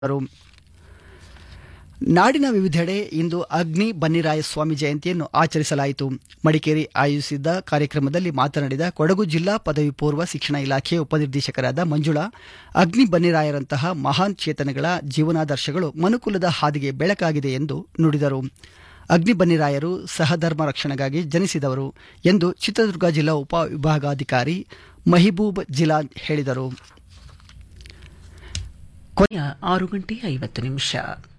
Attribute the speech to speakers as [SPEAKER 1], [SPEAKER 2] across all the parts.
[SPEAKER 1] ರು. ನಾಡಿನ ವಿವಿಧೆಡೆ ಇಂದು ಅಗ್ನಿ ಬನ್ನಿರಾಯ ಸ್ವಾಮಿ ಜಯಂತಿಯನ್ನು ಆಚರಿಸಲಾಯಿತು ಮಡಿಕೇರಿ ಆಯೋಜಿಸಿದ್ದ ಕಾರ್ಯಕ್ರಮದಲ್ಲಿ ಮಾತನಾಡಿದ ಕೊಡಗು ಜಿಲ್ಲಾ ಪದವಿ ಪೂರ್ವ ಶಿಕ್ಷಣ ಇಲಾಖೆ ಉಪನಿರ್ದೇಶಕರಾದ ಮಂಜುಳಾ ಅಗ್ನಿ ಬನ್ನಿರಾಯರಂತಹ ಮಹಾನ್ ಚೇತನಗಳ ಜೀವನಾದರ್ಶಗಳು ಮನುಕುಲದ ಹಾದಿಗೆ ಬೆಳಕಾಗಿದೆ ಎಂದು ನುಡಿದರು ಅಗ್ನಿ ಬನ್ನಿರಾಯರು ಸಹಧರ್ಮ ರಕ್ಷಣೆಗಾಗಿ ಜನಿಸಿದವರು ಎಂದು ಚಿತ್ರದುರ್ಗ ಜಿಲ್ಲಾ ಉಪ ವಿಭಾಗಾಧಿಕಾರಿ ಮಹಿಬೂಬ್ ಜಿಲಾನ್ ಹೇಳಿದರು
[SPEAKER 2] ಕೊನೆಯ ಆರು ಗಂಟೆ ಐವತ್ತು ನಿಮಿಷ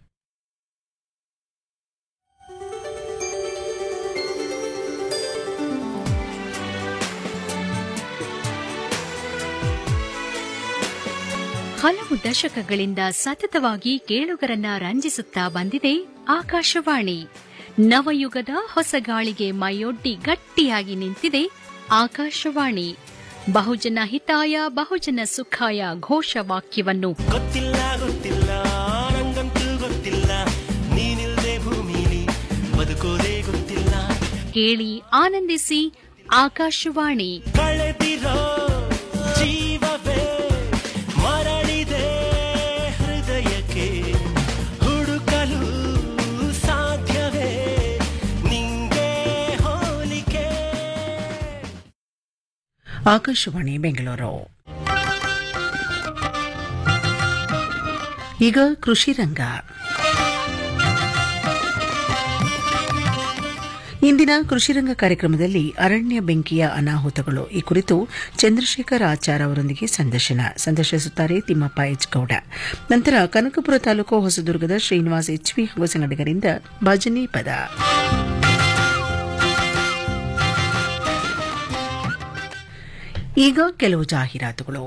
[SPEAKER 3] ಹಲವು ದಶಕಗಳಿಂದ ಸತತವಾಗಿ ಕೇಳುಗರನ್ನ ರಂಜಿಸುತ್ತಾ ಬಂದಿದೆ ಆಕಾಶವಾಣಿ ನವಯುಗದ ಹೊಸಗಾಳಿಗೆ ಮೈಯೊಡ್ಡಿ ಗಟ್ಟಿಯಾಗಿ ನಿಂತಿದೆ ಆಕಾಶವಾಣಿ ಬಹುಜನ ಹಿತಾಯ ಬಹುಜನ ಸುಖಾಯ ಘೋಷವಾಕ್ಯವನ್ನು
[SPEAKER 4] ಗೊತ್ತಿಲ್ಲ ಗೊತ್ತಿಲ್ಲ ನಂಗಂತೂ ಗೊತ್ತಿಲ್ಲ ನೀನಿಲ್ದೆ ಭೂಮಿಲಿ ಬದುಕೋದೇ ಗೊತ್ತಿಲ್ಲ
[SPEAKER 3] ಕೇಳಿ ಆನಂದಿಸಿ ಆಕಾಶವಾಣಿ
[SPEAKER 4] ಕಳೆದಿರೋ ಜೀವವೇ ಮರಳಿದೆ ಹೃದಯಕ್ಕೆ ಹುಡುಕಲು ಸಾಧ್ಯವೇ ನಿಂಗೆ ಹೋಲಿಕೆ
[SPEAKER 2] ಆಕಾಶವಾಣಿ ಬೆಂಗಳೂರು ಈಗ ಕೃಷಿ ರಂಗ ಇಂದಿನ ಕೃಷಿ ರಂಗ ಕಾರ್ಯಕ್ರಮದಲ್ಲಿ ಅರಣ್ಯ ಬೆಂಕಿಯ ಅನಾಹುತಗಳು ಈ ಕುರಿತು ಚಂದ್ರಶೇಖರ್ ಆಚಾರ್ ಅವರೊಂದಿಗೆ ಸಂದರ್ಶನ ಸಂದರ್ಶಿಸುತ್ತಾರೆ ತಿಮ್ಮಪ್ಪ ಎಚ್ ಗೌಡ ನಂತರ ಕನಕಪುರ ತಾಲೂಕು ಹೊಸದುರ್ಗದ ಶ್ರೀನಿವಾಸ್ ಎಚ್ವಿ ಹಾಗೂ ಸಂಘಟಕರಿಂದ ಭಜನಿ ಪದ ಈಗ ಕೆಲವು ಜಾಹೀರಾತುಗಳು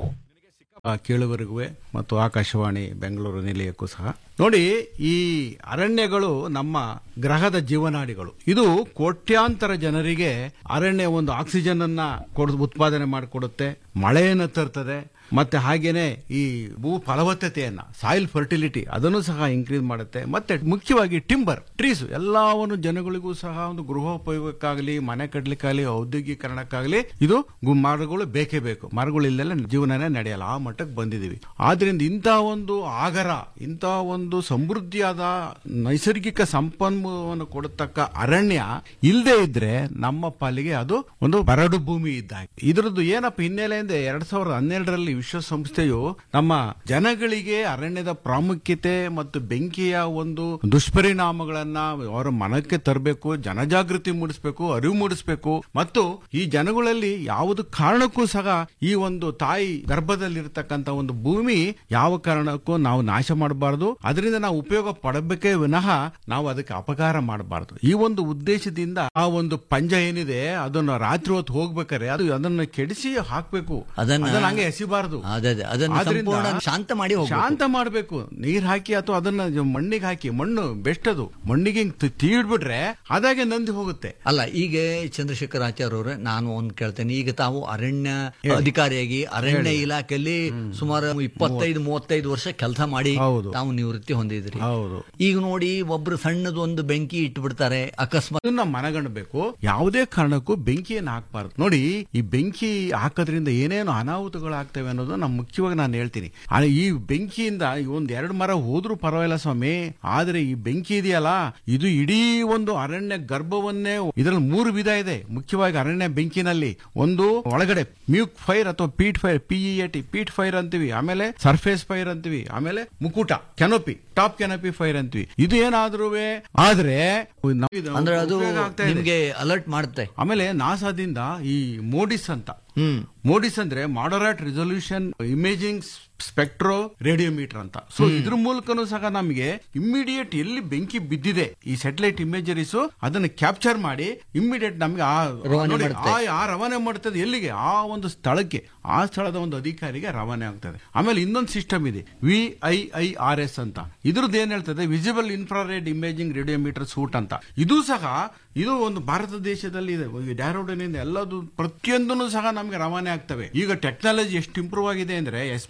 [SPEAKER 5] ಆ ಕೇಳುಗರಿಗೂ ಮತ್ತು ಆಕಾಶವಾಣಿ ಬೆಂಗಳೂರು ನಿಲಯಕ್ಕೂ ಸಹ ನೋಡಿ ಈ ಅರಣ್ಯಗಳು ನಮ್ಮ ಗ್ರಹದ ಜೀವನಾಡಿಗಳು ಇದು ಕೋಟ್ಯಾಂತರ ಜನರಿಗೆ ಅರಣ್ಯ ಒಂದು ಆಕ್ಸಿಜನ್ ಅನ್ನ ಕೊಡ್- ಉತ್ಪಾದನೆ ಮಾಡಿಕೊಡುತ್ತೆ ಮಳೆಯನ್ನು ತರ್ತದೆ ಮತ್ತೆ ಹಾಗೇನೆ ಈ ಭೂ ಫಲವತ್ತತೆಯನ್ನ ಸಾಯಿಲ್ ಫರ್ಟಿಲಿಟಿ ಅದನ್ನು ಸಹ ಇನ್ಕ್ರೀಸ್ ಮಾಡುತ್ತೆ ಮತ್ತೆ ಮುಖ್ಯವಾಗಿ ಟಿಂಬರ್ ಟ್ರೀಸ್ ಎಲ್ಲವನ್ನು ಜನಗಳಿಗೂ ಸಹ ಒಂದು ಗೃಹೋಪಯೋಗಕ್ಕಾಗಲಿ ಮನೆ ಕಟ್ಟಲಿಕ್ಕಾಗಲಿ ಔದ್ಯೋಗೀಕರಣಕ್ಕಾಗಲಿ ಇದು ಗು- ಮರಗಳು ಬೇಕೇ ಬೇಕು ಮರಗಳು ಇಲ್ಲೆಲ್ಲ ಜೀವನನೇ ನಡೆಯಲ್ಲ ಆ ಮಟ್ಟಕ್ಕೆ ಬಂದಿದ್ದೀವಿ ಆದ್ರಿಂದ ಇಂಥ ಒಂದು ಆಗರ ಇಂಥ ಒಂದು ಸಮೃದ್ಧಿಯಾದ ನೈಸರ್ಗಿಕ ಸಂಪನ್ಮೂಲವನ್ನು ಕೊಡತಕ್ಕ ಅರಣ್ಯ ಇಲ್ಲದೆ ಇದ್ರೆ ನಮ್ಮ ಪಾಲಿಗೆ ಅದು ಒಂದು ಬರಡು ಭೂಮಿ ಇದ್ದಾಗ ಇದ್ರದ್ದು ಏನಪ್ಪ ಹಿನ್ನೆಲೆ ಅಂದ್ರೆ ಎರಡ್ ಸಾವಿರದ ಹನ್ನೆರಡರಲ್ಲಿ ವಿಶ್ವಸಂಸ್ಥೆಯು ನಮ್ಮ ಜನಗಳಿಗೆ ಅರಣ್ಯದ ಪ್ರಾಮುಖ್ಯತೆ ಮತ್ತು ಬೆಂಕಿಯ ಒಂದು ದುಷ್ಪರಿಣಾಮಗಳನ್ನ ಅವರ ಮನಕ್ಕೆ ತರಬೇಕು ಜನಜಾಗೃತಿ ಮೂಡಿಸಬೇಕು ಅರಿವು ಮೂಡಿಸಬೇಕು ಮತ್ತು ಈ ಜನಗಳಲ್ಲಿ ಯಾವುದು ಕಾರಣಕ್ಕೂ ಸಹ ಈ ಒಂದು ತಾಯಿ ಗರ್ಭದಲ್ಲಿರ್ತಕ್ಕಂಥ ಒಂದು ಭೂಮಿ ಯಾವ ಕಾರಣಕ್ಕೂ ನಾವು ನಾಶ ಮಾಡಬಾರದು ಅದರಿಂದ ನಾವು ಉಪಯೋಗ ಪಡಬೇಕೇ ವಿನಃ ನಾವು ಅದಕ್ಕೆ ಅಪಕಾರ ಮಾಡಬಾರದು ಈ ಒಂದು ಉದ್ದೇಶದಿಂದ ಆ ಒಂದು ಪಂಜ ಏನಿದೆ ಅದನ್ನ ರಾತ್ರಿ ಹೊತ್ತು ಹೋಗ್ಬೇಕಾರೆ ಅದು ಅದನ್ನ ಕೆಡಿಸಿ ಹಾಕ್ಬೇಕು
[SPEAKER 6] ಅದನ್ನ-
[SPEAKER 5] ಅದನ್ನ ಹಂಗೆ ಎಸಿಬಾರದು
[SPEAKER 6] ಅದೇ ಅದೇ. ಅದನ್ನ
[SPEAKER 5] ಆದ್ರಿಂದ
[SPEAKER 6] ಸಂಪೂರ್ಣ ಶಾಂತ ಮಾಡಿ ಹೋಗ್ಬೇಕು.
[SPEAKER 5] ಶಾಂತ ಮಾಡಬೇಕು ನೀರ್ ಹಾಕಿ ಅಥವಾ ಅದನ್ನ ಮಣ್ಣಿಗೆ ಹಾಕಿ ಮಣ್ಣು ಬೆಸ್ಟ್ ಅದು ಮಣ್ಣಿಗೆ ಹಿಂಗ್ ತಿ- ತೀಡ್ಬಿಟ್ರೆ ಅದಾಗೆ ನಂದಿ ಹೋಗುತ್ತೆ
[SPEAKER 6] ಅಲ್ಲ ಈಗ ಚಂದ್ರಶೇಖರ್ ಆಚಾರ್ಯ ಅವರೇ ನಾನು ಒಂದ್ ಕೇಳ್ತೇನೆ ಈಗ ತಾವು ಅರಣ್ಯ ಅಧಿಕಾರಿಯಾಗಿ ಅರಣ್ಯ ಇಲಾಖೆಯಲ್ಲಿ ಸುಮಾರು ಇಪ್ಪತ್ತೈದು ಮೂವತ್ತೈದು ವರ್ಷ ಕೆಲಸ ಮಾಡಿ
[SPEAKER 5] ಹೌದು.
[SPEAKER 6] ತಾವು ನಿವೃತ್ತಿ ಹೊಂದಿದ್ರಿ
[SPEAKER 5] ಹೌದು
[SPEAKER 6] ಈಗ ನೋಡಿ ಒಬ್ರು ಸಣ್ಣದು ಒಂದು ಬೆಂಕಿ ಇಟ್ಬಿಡ್ತಾರೆ ಅಕಸ್ಮಾತ್
[SPEAKER 5] ಅದನ್ನ ಮನಗಣಬೇಕು ಯಾವುದೇ ಕಾರಣಕ್ಕೂ ಬೆಂಕಿಯನ್ನು ಹಾಕಬಾರ್ದು ನೋಡಿ ಈ ಬೆಂಕಿ ಹಾಕೋದ್ರಿಂದ ಏನೇನು ಅನಾಹುತಗಳು ಆಗ್ತವೆ ಅನ್ನೋದು ನಾನು ಮುಖ್ಯವಾಗಿ ನಾನು ಹೇಳ್ತೀನಿ ಆದ್ರೆ ಈ ಬೆಂಕಿಯಿಂದ ಈ ಒಂದ್ ಎರಡು ಮರ ಹೋದ್ರೂ ಪರವಾಗಿಲ್ಲ ಸ್ವಾಮಿ ಆದ್ರೆ ಈ ಬೆಂಕಿ ಇದೆಯಲ್ಲ ಇದು ಇಡೀ ಒಂದು ಅರಣ್ಯ ಗರ್ಭವನ್ನೇ ಇದರಲ್ಲಿ ಮೂರು ವಿಧ ಇದೆ ಮುಖ್ಯವಾಗಿ ಅರಣ್ಯ ಬೆಂಕಿನಲ್ಲಿ ಒಂದು ಒಳಗಡೆ ಮ್ಯೂಕ್ ಫೈರ್ ಅಥವಾ peat fire P E T peat ಅಂತೀವಿ ಆಮೇಲೆ ಸರ್ಫೇಸ್ ಫೈರ್ ಅಂತೀವಿ ಆಮೇಲೆ ಮುಕುಟ ಕೆನೋಪಿ ಟಾಪ್ ಕೆನಪಿ ಫೈರ್ ಅಂತೀವಿ ಇದು ಏನಾದ್ರೂ ಆದ್ರೆ ನಮ್ಗೆ ಇದು
[SPEAKER 6] ಅಂದ್ರೆ ಅದು
[SPEAKER 5] ಉಪಯೋಗ ಆಗ್ತಾ ಇದೆ.
[SPEAKER 6] ನಿಮ್ಗೆ ಅಲರ್ಟ್ ಮಾಡುತ್ತೆ
[SPEAKER 5] ಆಮೇಲೆ ನಾಸಾದಿಂದ ಈ ಮೋಡಿಸ್ ಅಂತ
[SPEAKER 6] ಹ್ಮ್
[SPEAKER 5] ಮೋಡಿಸ್ ಅಂದ್ರೆ moderate resolution imaging spectroradiometer ಅಂತ ಸೊ ಇದ್ರ ಮೂಲಕನೂ ಸಹ ನಮಗೆ ಇಮ್ಮಿಡಿಯೇಟ್ ಎಲ್ಲಿ ಬೆಂಕಿ ಬಿದ್ದಿದೆ ಈ ಸ್ಯಾಟಲೈಟ್ ಇಮೇಜರೀಸ್ ಅದನ್ನ ಕ್ಯಾಪ್ಚರ್ ಮಾಡಿ ಇಮ್ಮಿಡಿಯೇಟ್ ನಮಗೆ ಆ
[SPEAKER 6] ರವಾನೆ
[SPEAKER 5] ನೋಡಿ,
[SPEAKER 6] ಮಾಡುತ್ತೆ.
[SPEAKER 5] ಆ- ಆ ರವಾನೆ ಮಾಡ್ತದೆ ಎಲ್ಲಿಗೆ ಆ ಒಂದು ಸ್ಥಳಕ್ಕೆ ಆ ಸ್ಥಳದ ಒಂದು ಅಧಿಕಾರಿಗೆ ರವಾನೆ ಆಗ್ತದೆ ಆಮೇಲೆ ಇನ್ನೊಂದು ಸಿಸ್ಟಮ್ ಇದೆ V I I R S ಅಂತ ಇದ್ರದ್ದು ಏನ್ ಹೇಳ್ತದೆ visible infrared imaging radiometer suite ಅಂತ ಇದು ಸಹ ಇದು ಒಂದು ಭಾರತ ದೇಶದಲ್ಲಿ ಇದೆ ಡ್ಯಾರೋಡನಿಂದ ಎಲ್ಲದು ಪ್ರತಿಯೊಂದನ್ನು ಸಹ ನಮಗೆ ರವಾನೆ ಆಗ್ತವೆ ಈಗ ಟೆಕ್ನಾಲಜಿ ಎಷ್ಟು ಇಂಪ್ರೂವ್ ಆಗಿದೆ ಅಂದ್ರೆ ಎಸ್ಪೆಷಲಿ ಈ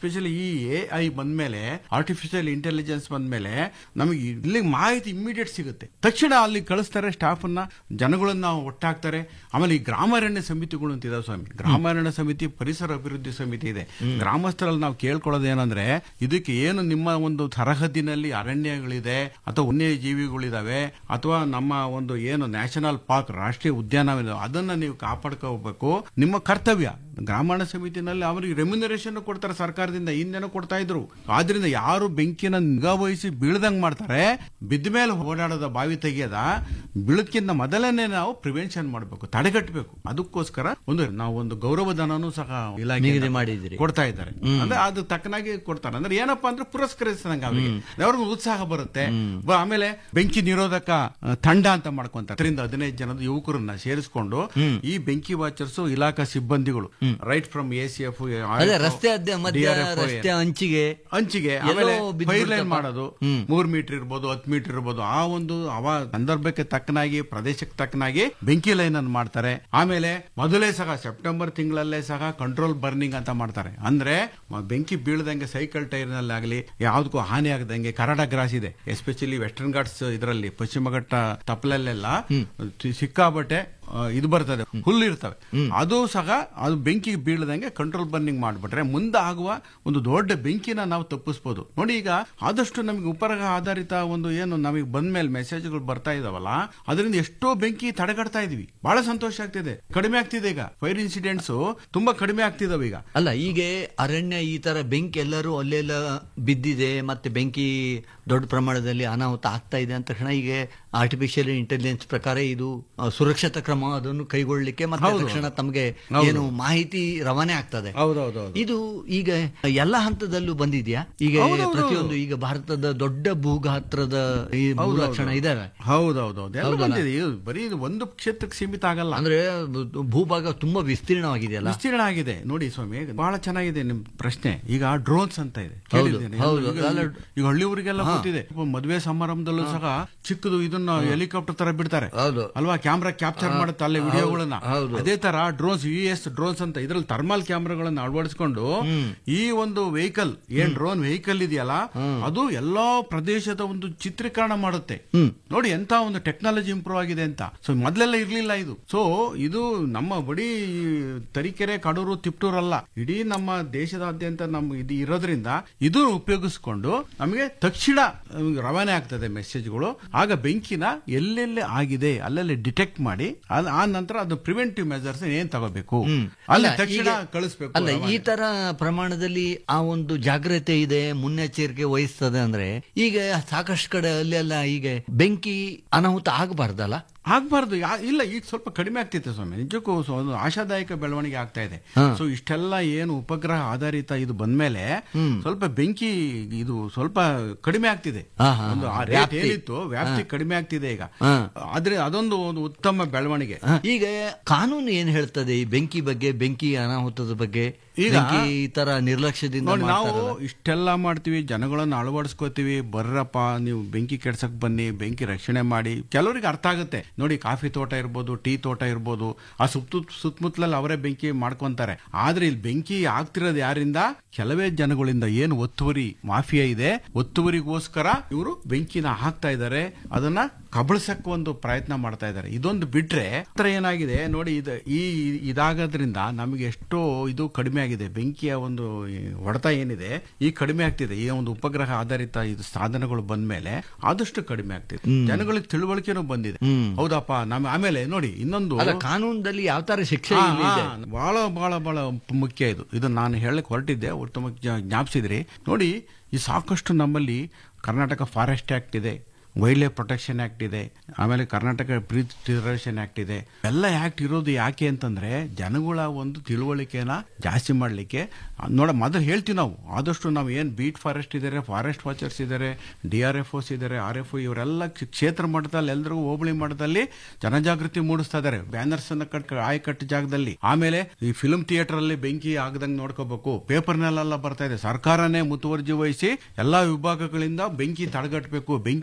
[SPEAKER 5] ಈ ಎ ಐ ಬಂದ್ಮೇಲೆ ಆರ್ಟಿಫಿಷಿಯಲ್ ಇಂಟೆಲಿಜೆನ್ಸ್ ಬಂದ್ಮೇಲೆ ನಮಗೆ ಇಲ್ಲಿ ಮಾಹಿತಿ ಇಮಿಡಿಯೇಟ್ ಸಿಗುತ್ತೆ ತಕ್ಷಣ ಅಲ್ಲಿ ಕಳಿಸ್ತಾರೆ ಸ್ಟಾಫ್ ಅನ್ನ ಜನಗಳನ್ನ ಒಟ್ಟಾಗ್ತಾರೆ ಆಮೇಲೆ ಈ ಗ್ರಾಮಾರಣ್ಯ ಸಮಿತಿಗಳು ಅಂತ ಇದಾವೆ ಸ್ವಾಮಿ ಗ್ರಾಮಾರಣ್ಯ ಸಮಿತಿ ಪರಿಸರ ಅಭಿವೃದ್ಧಿ ಸಮಿತಿ ಇದೆ ಗ್ರಾಮಸ್ಥರಲ್ಲಿ ನಾವು ಕೇಳ್ಕೊಳ್ಳೋದು ಏನಂದ್ರೆ ಇದಕ್ಕೆ ಏನು ನಿಮ್ಮ ಒಂದು ಸರಹದ್ದಿನಲ್ಲಿ ಅರಣ್ಯಗಳಿದೆ ಅಥವಾ ವನ್ಯ ಜೀವಿಗಳಿದಾವೆ ಅಥವಾ ನಮ್ಮ ಒಂದು ಏನು ನ್ಯಾಷನಲ್ ಪಾರ್ಕ್ ರಾಷ್ಟ್ರೀಯ ಉದ್ಯಾನವನ ಇದೆ, ಅದನ್ನ ನೀವು ಕಾಪಾಡ್ಕೋಬೇಕು ನಿಮ್ಮ ಕರ್ತವ್ಯ ಗ್ರಾಮೀಣ ಸಮಿತಿನಲ್ಲಿ ಅವರಿಗೆ ರೆಮ್ಯುನರೇಷನ್ ಕೊಡ್ತಾರೆ ಸರ್ಕಾರದಿಂದ ಹಿಂದೆನೂ ಕೊಡ್ತಾ ಇದ್ರು ಆದ್ರಿಂದ ಯಾರು ಬೆಂಕಿನ ನಿಗಾ ವಹಿಸಿ ಬೀಳ್ದಂಗ್ ಮಾಡ್ತಾರೆ ಬಿದ್ದ ಮೇಲೆ ಓಡಾಡೋದ ಬಾವಿ ತೆಗಿಯೋದ ಬೀಳಕ್ಕಿಂತ ಮೊದಲನೇ ನಾವು ಪ್ರಿವೆನ್ಷನ್ ಮಾಡಬೇಕು ತಡೆಗಟ್ಟಬೇಕು ಅದಕ್ಕೋಸ್ಕರ ಒಂದು ನಾವು ಒಂದು ಗೌರವಧನನೂ ಸಹ ಇಲಾಖೆ
[SPEAKER 6] ನಿಗದಿ ಮಾಡಿದ್ದೀರಿ.
[SPEAKER 5] ಕೊಡ್ತಾ ಇದ್ದಾರೆ ಅಂದ್ರೆ ಅದು ತಕ್ಕನಾಗಿ ಕೊಡ್ತಾರೆ ಅಂದ್ರೆ ಏನಪ್ಪಾ ಅಂದ್ರೆ ಪುರಸ್ಕರಿಸಿದಂಗ ಅವರಿಗೆ ಅವ್ರಿಗೆ ಉತ್ಸಾಹ ಬರುತ್ತೆ ಬ- ಆಮೇಲೆ ಬೆಂಕಿ ನಿರೋಧಕ ಆ, ತಂಡ ಅಂತ ಮಾಡ್ಕೊಂತಾರೆ ಹತ್ತರಿಂದ ಹದಿನೈದು ಜನದ ಯುವಕರನ್ನ ಸೇರಿಸಿಕೊಂಡು ಈ ಬೆಂಕಿ ವಾಚರ್ಸ್ ಇಲಾಖಾ ಸಿಬ್ಬಂದಿಗಳು right from A C F
[SPEAKER 6] ಅದೇ ರಸ್ತೆ ಅದ್ದ ಮಧ್ಯ ರಸ್ತೆ ಅಂಚಿಗೆ
[SPEAKER 5] ಅಂಚಿಗೆ
[SPEAKER 6] ಎಲ್ಲೋ
[SPEAKER 5] ಆಮೇಲೆ
[SPEAKER 6] ಬಿದ್ದು
[SPEAKER 5] ಫೈರ್ ಲೈನ್
[SPEAKER 6] ಬಿಡ್ತಪ್ಪ.
[SPEAKER 5] ಮಾಡೋದು ಮೂರ್ ಮೀಟರ್ ಇರ್ಬೋದು ಹತ್ತು ಮೀಟರ್ ಇರ್ಬೋದು ಆ ಒಂದು ಅವ ಸಂದರ್ಭಕ್ಕೆ ತಕ್ಕನಾಗಿ ಪ್ರದೇಶಕ್ಕೆ ತಕ್ಕನಾಗಿ ಬೆಂಕಿ ಲೈನ್ ಅನ್ನು ಮಾಡ್ತಾರೆ ಆಮೇಲೆ ಮೊದಲೇ ಸಹ ಸೆಪ್ಟೆಂಬರ್ ತಿಂಗಳಲ್ಲೇ ಸಹ ಕಂಟ್ರೋಲ್ ಬರ್ನಿಂಗ್ ಅಂತ ಮಾಡ್ತಾರೆ ಅಂದ್ರೆ ಮ- ಬೆಂಕಿ ಬೀಳದಂಗೆ ಸೈಕಲ್ ಟೈರ್ ನಲ್ಲಿ ಯಾವ್ದಕ್ಕೂ ಹಾನಿ ಆಗದಂಗೆ ಕರಡ ಗ್ರಾಸ್ ಇದೆ ಎಸ್ಪೆಷಲಿ ವೆಸ್ಟರ್ನ್ ಘಾಟ್ಸ್ ಇದರಲ್ಲಿ ಪಶ್ಚಿಮ ಘಟ್ಟ ತಪ್ಪಲಲ್ಲೆಲ್ಲ ಸಿಕ್ಕಾಬಟ್ಟೆ ಆ, ಇದು ಬರ್ತದೆ ಹುಲ್ಲು ಇರ್ತವೆ ಅದು ಸಹ ಅದು ಬೆಂಕಿ ಬೀಳದಂಗೆ ಕಂಟ್ರೋಲ್ ಬರ್ನಿಂಗ್ ಮಾಡ್ಬಿಟ್ರೆ ಮುಂದೆ ಆಗುವ ಒಂದು ದೊಡ್ಡ ಬೆಂಕಿನ ನಾವು ತಪ್ಪಿಸ್ಬೋದು ನೋಡಿ ಈಗ ಆದಷ್ಟು ನಮಗೆ ಉಪಗ್ರಹ ಆಧಾರಿತ ಒಂದು ಏನು ನಮಗೆ ಬಂದ್ಮೇಲೆ ಮೆಸೇಜ್ಗಳು ಬರ್ತಾ ಇದಾವಲ್ಲ ಅದರಿಂದ ಎಷ್ಟೋ ಬೆಂಕಿ ತಡೆಗಟ್ತಾ ಇದೀವಿ ಬಹಳ ಸಂತೋಷ ಆಗ್ತಿದೆ ಕಡಿಮೆ ಆಗ್ತಿದೆ ಈಗ ಫೈರ್ ಇನ್ಸಿಡೆಂಟ್ಸ್ ತುಂಬಾ ಕಡಿಮೆ ಆಗ್ತಿದಾವೆ ಈಗ
[SPEAKER 6] ಅಲ್ಲ ಈಗ ಅರಣ್ಯ ಈ ತರ ಬೆಂಕಿ ಎಲ್ಲರೂ ಅಲ್ಲೆಲ್ಲ ಬಿದ್ದಿದೆ ಮತ್ತೆ ಬೆಂಕಿ ದೊಡ್ಡ ಪ್ರಮಾಣದಲ್ಲಿ ಅನಾಹುತ ಆಗ್ತಾ ಇದೆ ಅಂತ ತಕ್ಷಣ ಈಗ ಆರ್ಟಿಫಿಷಿಯಲ್ ಇಂಟೆಲಿಜೆನ್ಸ್ ಪ್ರಕಾರ ಇದು ಆ, ಸುರಕ್ಷತಾ ಕ್ರಮ ಅದನ್ನು ಕೈಗೊಳ್ಳಲಿಕ್ಕೆ ಮತ್ತೆ
[SPEAKER 5] ಹೌದು.
[SPEAKER 6] ತಕ್ಷಣ ತಮಗೆ
[SPEAKER 5] ಹೌದು.
[SPEAKER 6] ಏನು ಮಾಹಿತಿ ರವಾನೆ ಆಗ್ತದೆ
[SPEAKER 5] ಹೌದೌದು
[SPEAKER 6] ಇದು ಈಗ ಎಲ್ಲ ಹಂತದಲ್ಲೂ ಬಂದಿದ್ಯಾ ಈಗ
[SPEAKER 5] ಹೌದೌದು.
[SPEAKER 6] ಪ್ರತಿಯೊಂದು ಈಗ ಭಾರತದ ದೊಡ್ಡ ಭೂಗಾತ್ರದ ಈ ಭೂಲಕ್ಷಣ ಇದಾವೆ
[SPEAKER 5] ಹೌದೌದೌದು ಎಲ್ಲ ಬಂದಿದೆ ಇದು ಬರೀ ಇದು ಒಂದು ಕ್ಷೇತ್ರಕ್ಕೆ ಸೀಮಿತ ಆಗಲ್ಲ
[SPEAKER 6] ಅಂದ್ರೆ ಭೂ- ಭೂಭಾಗ ತುಂಬಾ ವಿಸ್ತೀರ್ಣವಾಗಿದೆಯಲ್ಲ
[SPEAKER 5] ವಿಸ್ತೀರ್ಣ ಆಗಿದೆ ನೋಡಿ ಸ್ವಾಮಿ ಬಹಳ ಚೆನ್ನಾಗಿದೆ ನಿಮ್ ಪ್ರಶ್ನೆ ಈಗ ಡ್ರೋನ್ಸ್ ಅಂತ ಇದೆ
[SPEAKER 6] ಹೌದು,
[SPEAKER 5] ಕೇಳಿದ್ದೇನೆ.
[SPEAKER 6] ಹೌದು.
[SPEAKER 5] ಈಗ-
[SPEAKER 6] ಅಲ್ಲ,
[SPEAKER 5] ಈಗ ಹಳ್ಳಿ ಊರಿಗೆಲ್ಲ ಗೊತ್ತಿದೆ ಇപ്പൊ ಮದುವೆ ಸಮಾರಂಭದಲ್ಲೂ ಸಹ ಚಿಕ್ಕದು ಇದನ್ನ ಹೆಲಿಕಾಪ್ಟರ್ ತರ ಬಿಡ್ತಾರೆ
[SPEAKER 6] ಹೌದು.
[SPEAKER 5] ಅಲ್ವಾ ಕ್ಯಾಮ್ರಾ ಕ್ಯಾಪ್ಚರ್ ಮಾಡುತ್ತೆ ಅಲ್ಲೇ ವಿಡಿಯೋಗಳನ್ನ
[SPEAKER 6] ಹೌದು.
[SPEAKER 5] ಅದೇ ತರ ಡ್ರೋನ್ಸ್ ಯು ಎಸ್ ಡ್ರೋನ್ಸ್ ಅಂತ ಇದ್ರಲ್ಲಿ ಥರ್ಮಲ್ ಕ್ಯಾಮ್ರಾಗಳನ್ನ ಅಳವಡಿಸಿಕೊಂಡು ಈ ಒಂದು ವೆಹಿಕಲ್ ಏನ್ ಡ್ರೋನ್ ವೆಹಿಕಲ್ ಇದೆಯಲ್ಲ ಅದು ಎಲ್ಲಾ ಪ್ರದೇಶದ ಒಂದು ಚಿತ್ರೀಕರಣ ಮಾಡುತ್ತೆ ನೋಡಿ ಎಂತ ಒಂದು ಟೆಕ್ನಾಲಜಿ ಇಂಪ್ರೂವ್ ಆಗಿದೆ ಅಂತ ಸೊ ಮೊದಲೆಲ್ಲ ಇರ್ಲಿಲ್ಲ ಇದು ಸೊ ಇದು ನಮ್ಮ ಬರೀ ತರೀಕೆರೆ ಕಡೂರು ತಿಪ್ಟೂರಲ್ಲ ಇಡೀ ನಮ್ಮ ದೇಶದಾದ್ಯಂತ ನಮ್ಮ ಇದು ಇರೋದ್ರಿಂದ ಇದು ಉಪಯೋಗಿಸ್ಕೊಂಡು ನಮಗೆ ತಕ್ಷಣ ನಮ್ಗೆ ರವಾನೆ ಆಗ್ತದೆ ಮೆಸೇಜ್ಗಳು ಆಗ ಬೆಂಕಿನ ಎಲ್ಲೆಲ್ಲಿ ಆಗಿದೆ ಅಲ್ಲಲ್ಲಿ ಡಿಟೆಕ್ಟ್ ಮಾಡಿ ಅದ್- ಆ ನಂತರ ಅದು ಪ್ರಿವೆಂಟಿವ್ ಮೆಜರ್ಸ್ ಏನ್ ತಗೋಬೇಕು ಅಲ್ಲಿ
[SPEAKER 6] ಅಲ್ಲ,
[SPEAKER 5] ತಕ್ಷಣ
[SPEAKER 6] ಈಗ-
[SPEAKER 5] ಕಳಿಸ್ಬೇಕು
[SPEAKER 6] ಅಲ್ಲ ಈ
[SPEAKER 5] ರವಾನೆ.
[SPEAKER 6] ತರ ಪ್ರಮಾಣದಲ್ಲಿ ಆ ಒಂದು ಜಾಗ್ರತೆ ಇದೆ ಮುನ್ನೆಚ್ಚರಿಕೆ ವಹಿಸ್ತದೆ ಅಂದ್ರೆ ಈಗ ಸಾಕಷ್ಟು ಕಡೆ ಅಲ್ಲೆಲ್ಲ ಈಗ ಬೆಂಕಿ ಅನಾಹುತ ಆಗಬಾರ್ದಲ್ಲ
[SPEAKER 5] ಆಗ್ಬಾರ್ದು ಯಾ- ಇಲ್ಲ ಈಗ ಸ್ವಲ್ಪ ಕಡಿಮೆ ಆಗ್ತಿದೆ ಸ್ವಾಮಿ ನಿಜಕ್ಕೂ ಸೊ- ಒಂದು ಆಶಾದಾಯಕ ಬೆಳವಣಿಗೆ ಆಗ್ತಾ ಇದೆ ಸೊ ಇಷ್ಟೆಲ್ಲ ಏನು ಉಪಗ್ರಹ ಆಧಾರಿತ ಇದು ಬಂದ್ಮೇಲೆ ಸ್ವಲ್ಪ ಬೆಂಕಿ ಇದು ಸ್ವಲ್ಪ ಕಡಿಮೆ ಆಗ್ತಿದೆ
[SPEAKER 6] ಹಾ, ಹಾ,
[SPEAKER 5] ಒಂದು ಆ
[SPEAKER 6] ಹಾ.
[SPEAKER 5] ರೇಟ್
[SPEAKER 6] ವ್ಯಾಪ್ತಿ.
[SPEAKER 5] ಏನಿತ್ತು ವ್ಯಾಪ್ತಿ ಕಡಿಮೆ ಆಗ್ತಿದೆ ಈಗ
[SPEAKER 6] ಹಾ.
[SPEAKER 5] ಆದ್ರೆ ಅದೊಂದು ಒಂದು ಉತ್ತಮ ಬೆಳವಣಿಗೆ
[SPEAKER 6] ಈಗ ಕಾನೂನು ಏನ್ ಹೇಳ್ತದೆ ಈ ಬೆಂಕಿ ಬಗ್ಗೆ ಬೆಂಕಿ ಅನಾಹುತದ ಬಗ್ಗೆ
[SPEAKER 5] ಈಗ-
[SPEAKER 6] ಬೆಂಕಿ ಈ ತರ ನಿರ್ಲಕ್ಷ್ಯದಿಂದ
[SPEAKER 5] ನೋಡಿ ನಾವು
[SPEAKER 6] ಮಾಡ್ತಾರಲ್ಲ.
[SPEAKER 5] ಇಷ್ಟೆಲ್ಲ ಮಾಡ್ತೀವಿ ಜನಗಳನ್ನ ಅಳವಡಿಸ್ಕೋತೀವಿ ಬರ್ರಪ್ಪ ನೀವು ಬೆಂಕಿ ಕೆಡ್ಸಕ್ ಬನ್ನಿ ಬೆಂಕಿ ರಕ್ಷಣೆ ಮಾಡಿ ಕೆಲವರಿಗೆ ಅರ್ಥ ಆಗುತ್ತೆ ನೋಡಿ ಕಾಫಿ ತೋಟ ಇರ್ಬೋದು ಟೀ ತೋಟ ಇರ್ಬೋದು ಆ ಸುತ್ತ ಸುತ್ತಮುತ್ತಲಲ್ಲಿ ಅವರೇ ಬೆಂಕಿ ಮಾಡ್ಕೊಂತಾರೆ ಆದ್ರೆ ಇಲ್ಲಿ ಬೆಂಕಿ ಆಗ್ತಿರೋದು ಯಾರಿಂದ ಕೆಲವೇ ಜನಗಳಿಂದ ಏನು ಒತ್ತುವರಿ ಮಾಫಿಯಾ ಇದೆ ಒತ್ತುವರಿಗೋಸ್ಕರ ಇವರು ಬೆಂಕಿನ ಹಾಕ್ತಾ ಇದ್ದಾರೆ ಅದನ್ನ ಕಬಳಿಸಕ್ ಒಂದು ಪ್ರಯತ್ನ ಮಾಡ್ತಾ ಇದ್ದಾರೆ ಇದೊಂದು ಬಿಟ್ರೆ ಹತ್ರ ಏನಾಗಿದೆ ನೋಡಿ ಇದು ಈ ಇದಾಗೋದ್ರಿಂದ ನಮಗೆ ಎಷ್ಟೋ ಇದು ಕಡಿಮೆ ಆಗಿದೆ ಬೆಂಕಿಯ ಒಂದು ಈ ಹೊಡೆತ ಏನಿದೆ ಈ ಕಡಿಮೆ ಆಗ್ತಿದೆ ಈ ಒಂದು ಉಪಗ್ರಹ ಆಧಾರಿತ ಇದು ಸಾಧನಗಳು ಬಂದ್ಮೇಲೆ ಆದಷ್ಟು ಕಡಿಮೆ ಆಗ್ತಿದೆ ಜನಗಳಿಗೆ ತಿಳುವಳಿಕೆನೂ ಬಂದಿದೆ ಹೌದಪ್ಪ ನಮ್ಮ ಆಮೇಲೆ ನೋಡಿ ಇನ್ನೊಂದು
[SPEAKER 6] ಅಲ್ಲ ಕಾನೂನದಲ್ಲಿ ಯಾವ ತರ ಶಿಕ್ಷೆ
[SPEAKER 5] ಹಾ,
[SPEAKER 6] ಇಲ್ಲಿ ಇದೆ
[SPEAKER 5] ಹಾ, ಬಹಳ ಬಹಳ ಬಹಳ ಮುಖ್ಯ ಇದು ಇದು ನಾನು ಹೇಳಕ್ ಹೊರಟಿದ್ದೆ ಉತ್ತಮ ಜ್ಞಾಪಿಸಿದ್ರಿ ನೋಡಿ ಈ ಸಾಕಷ್ಟು ನಮ್ಮಲ್ಲಿ ಕರ್ನಾಟಕ ಫಾರೆಸ್ಟ್ ಆಕ್ಟ್ ಇದೆ ವೈಲ್ಡ್ ಲೈಫ್ ಪ್ರೊಟೆಕ್ಷನ್ ಆಕ್ಟ್ ಇದೆ ಆಮೇಲೆ ಕರ್ನಾಟಕ ಬ್ರೀತ್ ರಿಸರ್ವೇಷನ್ ಆಕ್ಟ್ ಇದೆ ಎಲ್ಲ ಆಕ್ಟ್ ಇರೋದು ಯಾಕೆ ಅಂತಂದ್ರೆ ಜನಗಳ ಒಂದು ತಿಳುವಳಿಕೆನ ಜಾಸ್ತಿ ಮಾಡಲಿಕ್ಕೆ ನೋಡ ಮೊದಲು ಹೇಳ್ತೀವಿ ನಾವು ಆದಷ್ಟು ನಾವು ಏನು ಬೀಟ್ ಫಾರೆಸ್ಟ್ ಇದ್ದಾರೆ ಫಾರೆಸ್ಟ್ ವಾಚರ್ಸ್ ಇದ್ದಾರೆ ಡಿ ಆರ್ ಎಫ್ ಓಸ್ ಇದ್ದಾರೆ ಆರ್ ಎಫ್ ಇವರೆಲ್ಲ ಕ್ಷ- ಕ್ಷೇತ್ರ ಮಟ್ಟದಲ್ಲಿ ಎಲ್ಲರಿಗೂ ಹೋಬಳಿ ಮಟ್ಟದಲ್ಲಿ ಜನಜಾಗೃತಿ ಮೂಡಿಸ್ತಾ ಇದ್ದಾರೆ ಬ್ಯಾನರ್ಸ್ ಅನ್ನ ಕಟ್ ಆಯಕಟ್ಟು ಜಾಗದಲ್ಲಿ ಆಮೇಲೆ ಈ ಫಿಲ್ಮ್ ಥಿಯೇಟರ್ ಅಲ್ಲಿ ಬೆಂಕಿ ಆಗದಂಗೆ ನೋಡ್ಕೋಬೇಕು ಪೇಪರ್ನಲ್ಲೆಲ್ಲ ಬರ್ತಾ ಇದೆ ಸರ್ಕಾರನೇ ಮುತುವರ್ಜಿ ವಹಿಸಿ ಎಲ್ಲಾ ವಿಭಾಗಗಳಿಂದ ಬೆಂಕಿ ತಡೆಗಟ್ಟಬೇಕು ಬೆಂಕಿ ಅದು ಏನೇ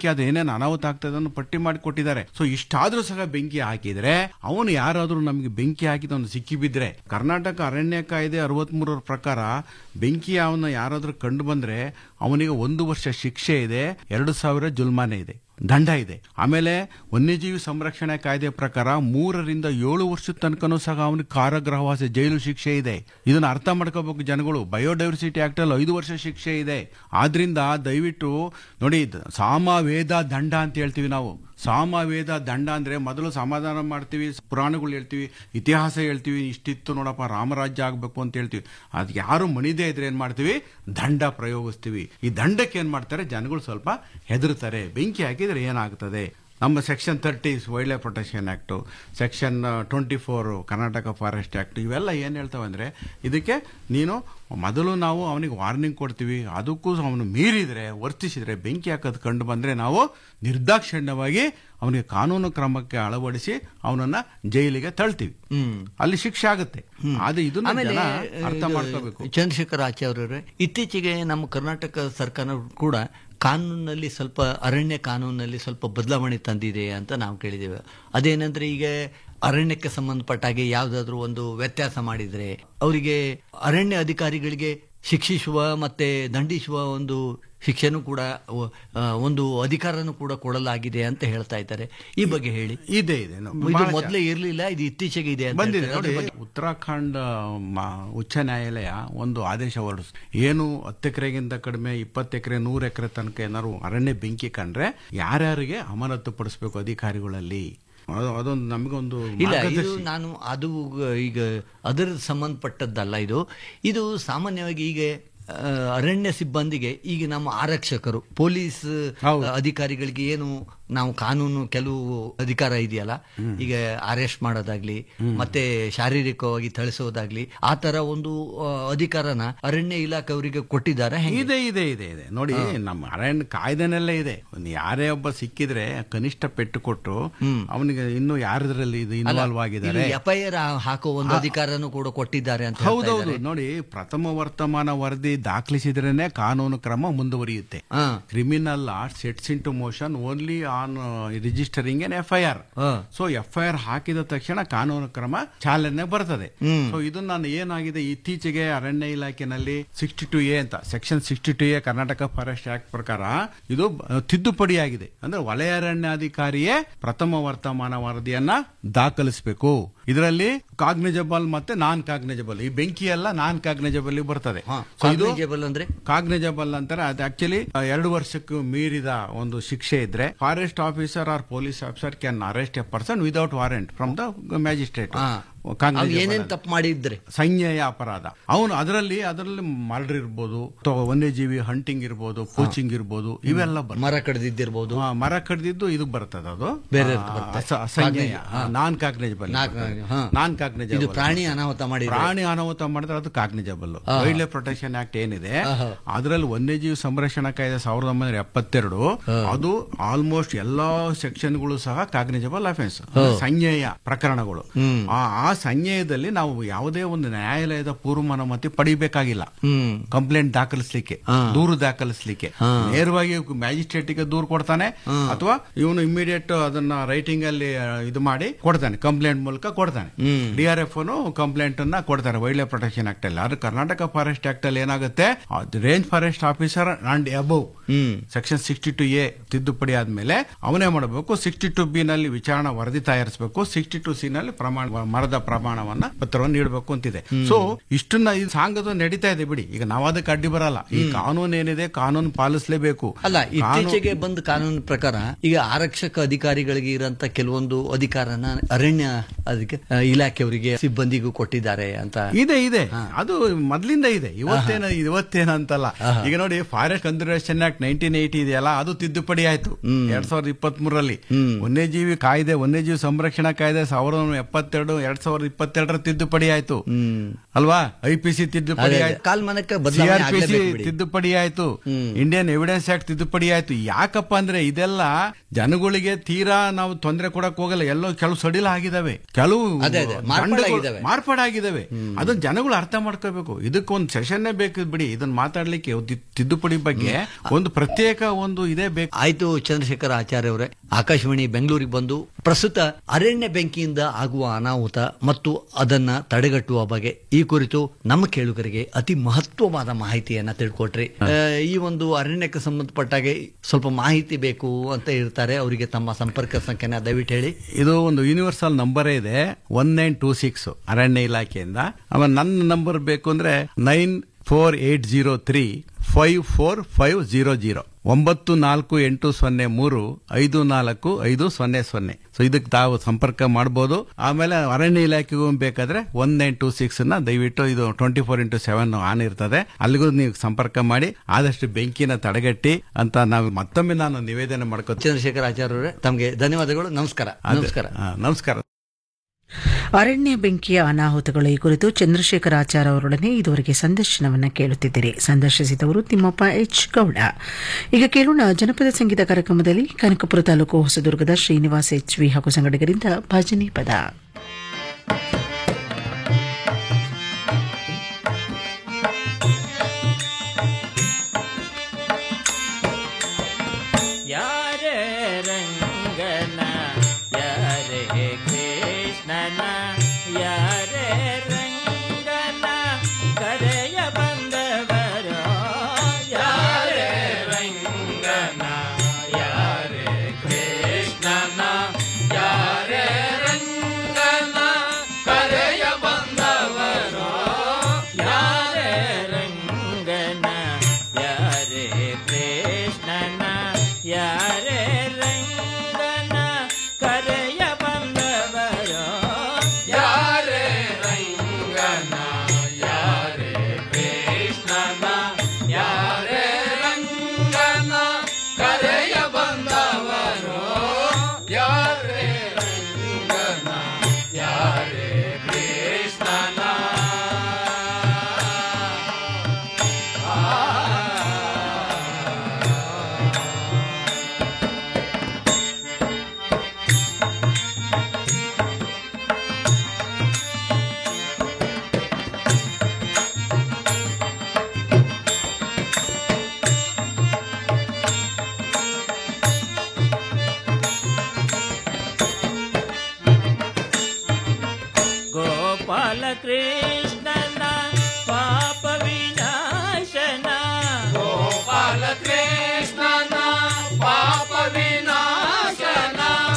[SPEAKER 5] ಏನೇನು ಅನಾಹುತ ಆಗ್ತದೆ ಅನ್ನೋ ಪಟ್ಟಿ ಮಾಡಿ ಕೊಟ್ಟಿದ್ದಾರೆ ಸೊ ಇಷ್ಟಾದ್ರೂ ಸಹ ಬೆಂಕಿ ಹಾಕಿದ್ರೆ ಅವನು ಯಾರಾದ್ರೂ ನಮಗೆ ಬೆಂಕಿ ಹಾಕಿದವನು ಸಿಕ್ಕಿ ಬಿದ್ರೆ ಕರ್ನಾಟಕ ಅರಣ್ಯ ಕಾಯ್ದೆ ಅರವತ್ತ್ ಮೂರರ ಪ್ರಕಾರ ಬೆಂಕಿ ಅವನ ಯಾರಾದ್ರೂ ಕಂಡು ಬಂದ್ರೆ ಅವನಿಗೆ ಒಂದು ವರ್ಷ ಶಿಕ್ಷೆ ಇದೆ ಎರಡು ಸಾವಿರ ಜುಲ್ಮಾನೆ ಇದೆ ದಂಡ ಇದೆ ಆಮೇಲೆ ವನ್ಯಜೀವಿ ಸಂರಕ್ಷಣೆ ಕಾಯ್ದೆ ಪ್ರಕಾರ ಮೂರರಿಂದ ಏಳು ವರ್ಷದ ತನಕನೂ ಸಹ ಅವನಿಗೆ ಕಾರಾಗೃಹವಾಸ ಜೈಲು ಶಿಕ್ಷೆ ಇದೆ ಇದನ್ನ ಅರ್ಥ ಮಾಡ್ಕೋಬೇಕು ಜನಗಳು ಬಯೋಡೈವರ್ಸಿಟಿ ಆಕ್ಟ್ ಅಲ್ಲಿ ಐದು ವರ್ಷ ಶಿಕ್ಷೆ ಇದೆ ಆದ್ರಿಂದ ದಯವಿಟ್ಟು ನೋಡಿ ದ- ಸಾಮ ವೇದ ದಂಡ ಅಂತ ಹೇಳ್ತೀವಿ ನಾವು ಸಾಮ ವೇದ ದಂಡ ಅಂದ್ರೆ ಮೊದಲು ಸಮಾಧಾನ ಮಾಡ್ತೀವಿ ಪುರಾಣಗಳು ಹೇಳ್ತೀವಿ ಇತಿಹಾಸ ಹೇಳ್ತೀವಿ ಇಷ್ಟಿತ್ತು ನೋಡಪ್ಪ ರಾಮರಾಜ್ಯ ಆಗ್ಬೇಕು ಅಂತ ಹೇಳ್ತೀವಿ ಅದು ಯಾರು ಮಣಿದೇ ಇದ್ರೆ ಏನ್ ಮಾಡ್ತೀವಿ ದಂಡ ಪ್ರಯೋಗಿಸ್ತೀವಿ ಈ ದಂಡಕ್ಕೆ ಏನ್ ಮಾಡ್ತಾರೆ ಜನಗಳು ಸ್ವಲ್ಪ ಹೆದರ್ತಾರೆ ಬೆಂಕಿ ಹಾಕಿದ್ರೆ ಏನಾಗ್ತದೆ ನಮ್ಮ section thirty wildlife protection act section twenty four Karnataka forest act ಇವೆಲ್ಲ ಏನು ಹೇಳ್ತಾವೆ ಅಂದರೆ ಇದಕ್ಕೆ ನೀನು ಮೊದಲು ನಾವು ಅವನಿಗೆ ವಾರ್ನಿಂಗ್ ಕೊಡ್ತೀವಿ ಅದಕ್ಕೂ ಅವನು ಮೀರಿದರೆ ವರ್ತಿಸಿದರೆ ಬೆಂಕಿ ಹಾಕೋದು ಕಂಡು ಬಂದರೆ ನಾವು ನಿರ್ದಾಕ್ಷಿಣ್ಯವಾಗಿ ಅವನಿಗೆ ಕಾನೂನು ಕ್ರಮಕ್ಕೆ ಅಳವಡಿಸಿ ಅವನನ್ನ ಜೈಲಿಗೆ ತಳ್ತೀವಿ ಅಲ್ಲಿ ಶಿಕ್ಷೆ ಆಗುತ್ತೆ ಆದ್ರೆ ಇದನ್ನ
[SPEAKER 6] ಆಮೇಲೆ
[SPEAKER 5] ಜನ ಅರ್ಥ ಮಾಡ್ಕೋಬೇಕು
[SPEAKER 6] ಚಂದ್ರಶೇಖರ್ ಆಚಾರ್ಯರೇ ಇತ್ತೀಚೆಗೆ ನಮ್ಮ ಕರ್ನಾಟಕ ಸರ್ಕಾರ ಕೂಡ ಕಾನೂನಲ್ಲಿ ಸ್ವಲ್ಪ ಅರಣ್ಯ ಕಾನೂನಲ್ಲಿ ಸ್ವಲ್ಪ ಬದಲಾವಣೆ ತಂದಿದೆ ಅಂತ ನಾವು ಕೇಳಿದ್ದೇವೆ ಅದೇನಂದ್ರೆ ಈಗ ಅರಣ್ಯಕ್ಕೆ ಸಂಬಂಧಪಟ್ಟ ಹಾಗೆ ಯಾವುದಾದ್ರೂ ಒಂದು ವ್ಯತ್ಯಾಸ ಮಾಡಿದ್ರೆ ಅವರಿಗೆ ಅರಣ್ಯ ಅಧಿಕಾರಿಗಳಿಗೆ ಶಿಕ್ಷಿಸುವ ಮತ್ತೆ ದಂಡಿಸುವ ಒಂದು ಶಿಕ್ಷೆನೂ ಕೂಡ ಅಹ್, ಅಹ್, ಒಂದು ಅಧಿಕಾರನೂ ಕೂಡ ಕೊಡಲಾಗಿದೆ ಅಂತ ಹೇಳ್ತಾ ಇದ್ದಾರೆ ಈ ಬಗ್ಗೆ ಹೇಳಿ
[SPEAKER 5] ಇದೆ ಇದೆ
[SPEAKER 6] ಇದು ಮೊದಲೇ ಇರಲಿಲ್ಲ ಇದು ಇತ್ತೀಚೆಗೆ ಇದೆ ಅಂತ
[SPEAKER 5] ಬಂದಿದೆ
[SPEAKER 6] ಹೇಳ್ತಾರೆ.
[SPEAKER 5] ನೋಡಿ
[SPEAKER 6] ಅದ್ರ ಬಗ್ಗೆ-
[SPEAKER 5] ಉತ್ತರಾಖಂಡ್ ಮ- ಉಚ್ಚ ನ್ಯಾಯಾಲಯ ಒಂದು ಆದೇಶ ಹೊರಡಿಸ್ ಏನು ಹತ್ತು ಎಕರೆಗಿಂತ ಕಡಿಮೆ ಇಪ್ಪತ್ತು ಎಕರೆ ನೂರು ಎಕರೆ ತನಕ ಏನಾದ್ರು ಅರಣ್ಯ ಬೆಂಕಿ ಕಂಡ್ರೆ ಯಾರ್ಯಾರಿಗೆ ಅಮಾನತು ಪಡಿಸ್ಬೇಕು ಅಧಿಕಾರಿಗಳಲ್ಲಿ ಅದು- ಅದೊಂದು ನಮಗೊಂದು
[SPEAKER 6] ಇಲ್ಲ ಇದು
[SPEAKER 5] ಮಾರ್ಗದರ್ಶಿ.
[SPEAKER 6] ನಾನು ಅದು ಈಗ ಅದರ ಸಂಬಂಧಪಟ್ಟದ್ದಲ್ಲ ಇದು ಇದು ಸಾಮಾನ್ಯವಾಗಿ ಈಗ ಆ, ಅರಣ್ಯ ಸಿಬ್ಬಂದಿಗೆ ಈಗ ನಮ್ಮ ಆರಕ್ಷಕರು ಪೊಲೀಸ್
[SPEAKER 5] ಹೌದು.
[SPEAKER 6] ಅಧಿಕಾರಿಗಳಿಗೆ ಏನು ನಾವು ಕಾನೂನು ಕೆಲವು ಅಧಿಕಾರ ಇದೆಯಲ್ಲ ಈಗ ಅರೆಸ್ಟ್ ಮಾಡೋದಾಗ್ಲಿ ಮತ್ತೆ ಶಾರೀರಿಕವಾಗಿ ಥಳಿಸೋದಾಗ್ಲಿ ಆ ತರ ಒಂದು ಆ, ಅಧಿಕಾರನ ಅರಣ್ಯ ಇಲಾಖೆ ಅವರಿಗೆ ಕೊಟ್ಟಿದ್ದಾರೆ
[SPEAKER 5] ಇದೆ ಇದೆ ಇದೆ ಇದೆ ನೋಡಿ ನಮ್ಮ ಅರಣ್ಯ ಕಾಯ್ದೆನಲ್ಲೇ ಇದೆ ಒಂದು ಯಾರೇ ಒಬ್ಬ ಸಿಕ್ಕಿದ್ರೆ ಕನಿಷ್ಠ ಪೆಟ್ಟು ಕೊಟ್ಟು ಅವನಿಗೆ ಇನ್ನು ಯಾರದ್ರಲ್ಲಿ ಇದು ಇನ್ವಾಲ್ವ್ ಆಗಿದ್ದಾರೆ
[SPEAKER 6] ಎಫ್ಐಆರ್ ಹಾಕೋ ಒಂದು ಅಧಿಕಾರನೂ ಕೂಡ ಕೊಟ್ಟಿದ್ದಾರೆ ಅಂತ ಹೇಳ್ತಾ
[SPEAKER 5] ಹೌದೌದು
[SPEAKER 6] ಇದ್ದಾರೆ.
[SPEAKER 5] ನೋಡಿ ಪ್ರಥಮ ವರ್ತಮಾನ ವರದಿ ದಾಖಲಿಸಿದ್ರೇನೆ ಕಾನೂನು ಕ್ರಮ ಮುಂದುವರಿಯುತ್ತೆ
[SPEAKER 6] ಹಾ.
[SPEAKER 5] Criminal art sets in to motion only on registering an F I R
[SPEAKER 6] ಹಾ.
[SPEAKER 5] ಸೊ ಎಫ್ ಐ ಆರ್ ಹಾಕಿದ ತಕ್ಷಣ ಕಾನೂನು ಕ್ರಮ ಚಾಲನೆ ಬರ್ತದೆ ಸೊ ಇದನ್ನ ನಾನು ಏನಾಗಿದೆ ಇತ್ತೀಚೆಗೆ ಅರಣ್ಯ ಇಲಾಖೆನಲ್ಲಿ ಸಿಕ್ಸ್ಟಿ ಟು ಎ ಅಂತ section sixty two A Karnataka forest act ಪ್ರಕಾರ ಇದು ಬ- ತಿದ್ದುಪಡಿಯಾಗಿದೆ ಅಂದ್ರೆ ವಲಯ ಅರಣ್ಯಾಧಿಕಾರಿಯೇ ಪ್ರಥಮ ವರ್ತಮಾನ ವರದಿಯನ್ನ ದಾಖಲಿಸಬೇಕು ಇದರಲ್ಲಿ ಕಾಗ್ನಿಜಬಲ್ ಮತ್ತೆ ನಾನ್ ಕಾಗ್ನಿಜಬಲ್ ಈ ಬೆಂಕಿ ಎಲ್ಲ ನಾನ್ ಕಾಗ್ನಿಜಬಲ್ ಬರ್ತದೆ
[SPEAKER 6] ಹಾ,
[SPEAKER 5] So ಇದು
[SPEAKER 6] cognizable ಅಂದ್ರೆ
[SPEAKER 5] ಕಾಗ್ನಿಜಬಲ್ ಅಂತಾರೆ ಅದು ಆಕ್ಚುಲಿ ಎರಡು ವರ್ಷಕ್ಕೂ ಮೀರಿದ ಒಂದು ಶಿಕ್ಷೆ ಇದ್ರೆ forest officer or police officer can arrest a person without warrant from the magistrate
[SPEAKER 6] ಹಾ. ಅವ್ ಏನೇನ್ ತಪ್ಪು ಮಾಡಿದ್ರೆ
[SPEAKER 5] ಸಂಜ್ಞೆಯ ಅಪರಾಧ ಅವನು ಅದರಲ್ಲಿ ಅದರಲ್ಲಿ ಮರ್ಡರ್ ಇರ್ಬೋದು ಅಥವಾ ವನ್ಯಜೀವಿ ಹಂಟಿಂಗ್ ಇರ್ಬೋದು ಪೋಚಿಂಗ್ ಇರ್ಬೋದು ಇವೆಲ್ಲ ಬರ್ತದೆ
[SPEAKER 6] ಮರ ಕಡ್ದಿದ್ದಿರ್ಬೋದು
[SPEAKER 5] ಆ, ಮರ ಕಡ್ದಿದ್ದು ಇದು ಬರ್ತದೆ ಅದು
[SPEAKER 6] ಬೇರೆ
[SPEAKER 5] ಆ,
[SPEAKER 6] ಬರುತ್ತೆ.
[SPEAKER 5] ಅಸ- ಅಸಂಜ್ಞೇಯ ನಾನ್ ಕಾಗ್ನಿಜಬಲ್
[SPEAKER 6] ನಾನ್- ಹಾ.
[SPEAKER 5] ನಾನ್
[SPEAKER 6] ಇದು
[SPEAKER 5] ಕಾಗ್ನಿಜಬಲ್
[SPEAKER 6] ಪ್ರಾಣಿ ಅನಾಹುತ ಮಾಡಿದ್ರೆ
[SPEAKER 5] ಪ್ರಾಣಿ ಅನಾಹುತ ಮಾಡಿದ್ರೆ ಅದು cognizable wildlife protection act ಏನಿದೆ ಅದರಲ್ಲಿ ವನ್ಯಜೀವಿ ಸಂರಕ್ಷಣಾ ಕಾಯ್ದೆ ಸಾವಿರದ ಒಂಬೈನೂರ ಎಪ್ಪತ್ತೆರಡು ಅದು ಆಲ್ಮೋಸ್ಟ್ ಎಲ್ಲಾ ಸೆಕ್ಷನ್ಗಳು ಸಹ ಕಾಗ್ನಿಜಬಲ್ ಅಫೆನ್ಸ್ ಸಂಜ್ಞೇಯ ಪ್ರಕರಣಗಳು ಆ ಆ ಸಂಜ್ಞೇಯದಲ್ಲಿ ನಾವು ಯಾವುದೇ ಒಂದು ನ್ಯಾಯಾಲಯದ ಪೂರ್ವ ಅನುಮತಿ ಪಡಿಬೇಕಾಗಿಲ್ಲ
[SPEAKER 6] ಹ್ಮ್
[SPEAKER 5] ಕಂಪ್ಲೇಂಟ್ ದಾಖಲಿಸ್ಲಿಕ್ಕೆ ದೂರು ದಾಖಲಿಸ್ಲಿಕ್ಕೆ ನೇರವಾಗಿ ಮ್ಯಾಜಿಸ್ಟ್ರೇಟ್ಗೆ ದೂರು ಕೊಡ್ತಾನೆ ಅಥವಾ ಇವನು ಇಮಿಡಿಯೇಟ್ ಅದನ್ನ ರೈಟಿಂಗ್ ಅಲ್ಲಿ ಆ, ಇದು ಮಾಡಿ ಕೊಡ್ತಾನೆ ಕಂಪ್ಲೇಂಟ್ ಮೂಲಕ ಕೊಡ್ತಾನೆ ಡಿ ಆರ್ ಎಫ್ ಕಂಪ್ಲೇಂಟ್ ಅನ್ನ ಕೊಡ್ತಾರೆ ವೈಲ್ಡ್ ಲೈಫ್ ಪ್ರೊಟೆಕ್ಷನ್ ಆಕ್ಟ್ ಅಲ್ಲಿ ಆದ್ರೆ ಕರ್ನಾಟಕ ಫಾರೆಸ್ಟ್ ಆಕ್ಟ್ ಅಲ್ಲಿ ಏನಾಗುತ್ತೆ range forest officer and above section sixty two A ತಿದ್ದುಪಡಿ ಆದ್ಮೇಲೆ ಅವನೇ ಮಾಡಬೇಕು ಸಿಕ್ಸ್ಟಿ ಟು ಬಿ ನಲ್ಲಿ ವಿಚಾರಣಾ ವರದಿ ತಯಾರಿಸಬೇಕು ಸಿಕ್ಸ್ಟಿ ಟು ಸಿ ನಲ್ಲಿ ಪ್ರಮಾಣ ಮರದ ಪ್ರಮಾಣವನ್ನ ಪತ್ರವನ್ನು ನೀಡಬೇಕು ಅಂತಿದೆ ಸೊ ಇಷ್ಟನ್ನ ಇದು ಸಾಂಗದ ನಡೀತಾ ಇದೆ ಬಿಡಿ ಈಗ ನಾವು ಅದಕ್ಕೆ ಅಡ್ಡಿ ಬರಲ್ಲ ಈ ಕಾನೂನು ಏನಿದೆ ಕಾನೂನು ಪಾಲಿಸಲೇಬೇಕು
[SPEAKER 6] ಅಲ್ಲ ಇತ್ತೀಚೆಗೆ ಬಂದ ಕಾನೂನು ಪ್ರಕಾರ ಈಗ ಆರಕ್ಷಕ ಅಧಿಕಾರಿಗಳಿಗೆ ಇರಂತ ಕೆಲವೊಂದು ಅಧಿಕಾರನ ಅರಣ್ಯ ಅದಕ್ಕೆ ಆ, ಇಲಾಖೆಯವರಿಗೆ ಸಿಬ್ಬಂದಿಗೂ ಕೊಟ್ಟಿದ್ದಾರೆ ಅಂತ
[SPEAKER 5] ಇದೆ ಇದೆ ಅದು ಮೊದ್ಲಿಂದ ಇದೆ ಇವತ್ತೇನ ಇವತ್ತೇನಂತಲ್ಲ ಈಗ ನೋಡಿ forest conservation act nineteen eighty ಇದೆಯಲ್ಲ ಅದು ತಿದ್ದುಪಡಿ ಆಯ್ತು ಎರಡ್ ಸಾವಿರದ ಇಪ್ಪತ್ತ್ ಮೂರರಲ್ಲಿ ವನ್ಯಜೀವಿ ಕಾಯ್ದೆ ವನ್ಯಜೀವಿ ಸಂರಕ್ಷಣಾ ಕಾಯ್ದೆ ಸಾವಿರದ ಒಂಬೈನೂರ ಎಪ್ಪತ್ತೆರಡು ಎರಡ್ ಸಾವಿರದ ಸಾವಿರದ ಇಪ್ಪತ್ತೆರಡರ ತಿದ್ದುಪಡಿ ಆಯ್ತು ಅಲ್ವಾ ಐ ಪಿ ಸಿ ತಿದ್ದುಪಡಿ
[SPEAKER 6] ಅದೇ, ಅದೇ.
[SPEAKER 5] ಆಯ್ತು
[SPEAKER 6] ಕಾಲ್ಮಾನಕ್ಕೆ ಬದಲಾವಣೆ
[SPEAKER 5] CRPC
[SPEAKER 6] ಆಗ್ಲೇಬೇಕು ಬಿಡಿ.
[SPEAKER 5] ತಿದ್ದುಪಡಿ ಆಯ್ತು ಇಂಡಿಯನ್ ಎವಿಡೆನ್ಸ್ ಆಕ್ಟ್ ತಿದ್ದುಪಡಿ ಆಯ್ತು ಯಾಕಪ್ಪ ಅಂದ್ರೆ ಇದೆಲ್ಲ ಜನಗಳಿಗೆ ತೀರಾ ನಾವು ತೊಂದರೆ ಕೊಡಕ್ ಹೋಗಲ್ಲ ಎಲ್ಲೋ ಕೆಲವು ಸಡಿಲ ಆಗಿದಾವೆ ಕೆಲವು
[SPEAKER 6] ಅದೇ, ಅದೇ. ಮಾರ್ಪಾಡಾಗಿದಾವೆ.
[SPEAKER 5] ದಂಡಗಳು- ಮಾರ್ಪಾಡಾಗಿದಾವೆ ಅದನ್ನ ಜನಗಳು ಅರ್ಥ ಮಾಡ್ಕೋಬೇಕು ಇದಕ್ಕೊಂದು ಸೆಷನ್ನೇ ಬೇಕು ಬಿಡಿ ಇದನ್ನ ಮಾತಾಡ್ಲಿಕ್ಕೆ ಒಂದು ತಿದ್ದುಪಡಿ ಬಗ್ಗೆ ಒಂದು ಪ್ರತ್ಯೇಕ ಒಂದು ಇದೇ ಬೇಕು
[SPEAKER 6] ಆಯ್ತು ಚಂದ್ರಶೇಖರ ಆಚಾರ್ಯ ಅವರೇ ಆಕಾಶವಾಣಿ ಬೆಂಗಳೂರಿಗೆ ಬಂದು ಪ್ರಸ್ತುತ ಅರಣ್ಯ ಬೆಂಕಿಯಿಂದ ಆಗುವ ಅನಾಹುತ ಮತ್ತು ಅದನ್ನ ತಡೆಗಟ್ಟುವ ಬಗ್ಗೆ ಈ ಕುರಿತು ನಮ್ಮ ಕೇಳುಗರಿಗೆ ಅತಿ ಮಹತ್ವವಾದ ಮಾಹಿತಿಯನ್ನ ತಿಳ್ಕೊಟ್ರಿ ಆ, ಈ ಒಂದು ಅರಣ್ಯಕ್ಕೆ ಸಂಬಂಧಪಟ್ಟಾಗೆ ಸ್ವಲ್ಪ ಮಾಹಿತಿ ಬೇಕು ಅಂತ ಇರ್ತಾರೆ ಅವರಿಗೆ ತಮ್ಮ ಸಂಪರ್ಕ ಸಂಖ್ಯೆನ ದಯವಿಟ್ಟು ಹೇಳಿ
[SPEAKER 5] ಇದು ಒಂದು ಯೂನಿವರ್ಸಲ್ ನಂಬರೇ ಇದೆ ಒನ್ ನೈನ್ ಟೂ ಸಿಕ್ಸ್ ಅರಣ್ಯ ಇಲಾಖೆಯಿಂದ ಆಮೇಲೆ ನನ್ನ ನಂಬರ್ ಬೇಕು ಅಂದ್ರೆ nine four eight zero three five four five zero zero ಒಂಬತ್ತು ನಾಲ್ಕು ಎಂಟು ಸೊನ್ನೆ ಮೂರು ಐದು ನಾಲ್ಕು ಐದು ಸೊನ್ನೆ ಸೊನ್ನೆ ಸೊ ಇದಕ್ಕೆ ತಾವು ಸಂಪರ್ಕ ಮಾಡ್ಬೋದು ಆಮೇಲೆ ಅರಣ್ಯ ಇಲಾಖೆಗೂ ಬೇಕಾದ್ರೆ ಒನ್ ನೈನ್ ಟೂ ಸಿಕ್ಸ್ ನ ದಯವಿಟ್ಟು ಇದು twenty four into seven on ಇರ್ತದೆ ಅಲ್ಲಿಗೂ ನೀವು ಸಂಪರ್ಕ ಮಾಡಿ ಆದಷ್ಟು ಬೆಂಕಿನ ತಡೆಗಟ್ಟಿ ಅಂತ ನಾವು ಮತ್ತೊಮ್ಮೆ ನಾನು ನಿವೇದನೆ ಮಾಡ್ಕೋತೀನಿ
[SPEAKER 6] ಚಂದ್ರಶೇಖರ ಆಚಾರ್ಯ ಅವರೇ ತಮಗೆ ಧನ್ಯವಾದಗಳು ನಮಸ್ಕಾರ ನಮಸ್ಕಾರ
[SPEAKER 5] ಆ, ನಮಸ್ಕಾರ
[SPEAKER 2] ಅರಣ್ಯ ಬೆಂಕಿಯ ಅನಾಹುತಗಳು ಈ ಕುರಿತು ಚಂದ್ರಶೇಖರ ಆಚಾರ್ ಅವರೊಡನೆ ಇದುವರೆಗೆ ಸಂದರ್ಶನವನ್ನ ಕೇಳುತ್ತಿದ್ದೀರಿ ಸಂದರ್ಶಿಸಿದವರು ತಿಮ್ಮಪ್ಪ ಎಚ್ ಗೌಡ ಈಗ ಕೇಳೋಣ ಜನಪದ ಸಂಗೀತ ಕಾರ್ಯಕ್ರಮದಲ್ಲಿ ಕನಕಪುರ ತಾಲೂಕು ಹೊಸದುರ್ಗದ ಶ್ರೀನಿವಾಸ್ ಎಚ್ ವಿ ಹಾಗೂ ಸಂಘಟಕರಿಂದ ಭಜನೆ ಪದ
[SPEAKER 7] ಯಾರೇ ರಂಗನ ಯಾರೇ ಕೃಷ್ಣನ ಯಾರೇ ರಂಗನ ಕರೆಯ ಬಂದವರು ಯಾರೇ ರಂಗನ ಯಾರೇ ಕೃಷ್ಣನ ಯಾರೇ ರಂಗನ ಕರೆಯ ಬಂದವರು ಯಾರೇ ರಂಗನ ಯಾರೇ ಕೃಷ್ಣನ ಯಾರೇ ರಂಗನ ಕರೆಯ ಬಂದವರು ಯಾರೇ ರಂಗನ ಯಾರೇ ಕೃಷ್ಣನ ಯಾರೇ ರಂಗನ ಕರೆಯ ಬಂದವರು ಯಾರೇ ರಂಗನ ಯಾರೇ ಕೃಷ್ಣನ ಗೋಪಾಲ ಕೃಷ್ಣನ ಪಾಪ ವಿನಾಶನ ಗೋಪಾಲ ಕೃಷ್ಣನ ಪಾಪ ವಿನಾಶನ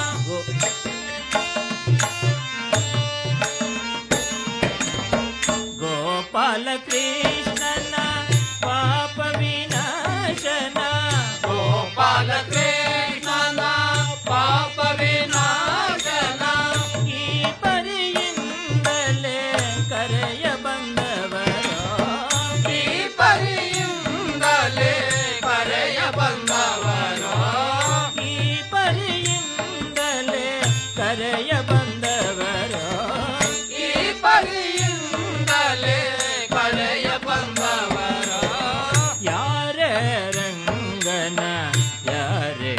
[SPEAKER 7] ಗೋಪಾಲ ಕೃಷ್ಣನ ಪಾಪ ವಿನಾಶನ ಗೋಪಾಲ ಕೃಷ್ಣನ ಪಾಪ ವಿನಾಶನ ಈ ಪರಿಯಿಂದಲೇ ಕರೆಯ ಬಂದವರು ಈ ಪರಿಯಿಂದಲೇ ಕರೆಯ ಬಂದವರು ಈ ಪರಿಯಿಂದಲೇ ಕರೆಯ ಬಂದವರು ಈ ಪರಿಯಿಂದಲೇ ಕರೆಯ ಬಂದವರು ಯಾರೇ ರಂಗನ ಯಾರೇ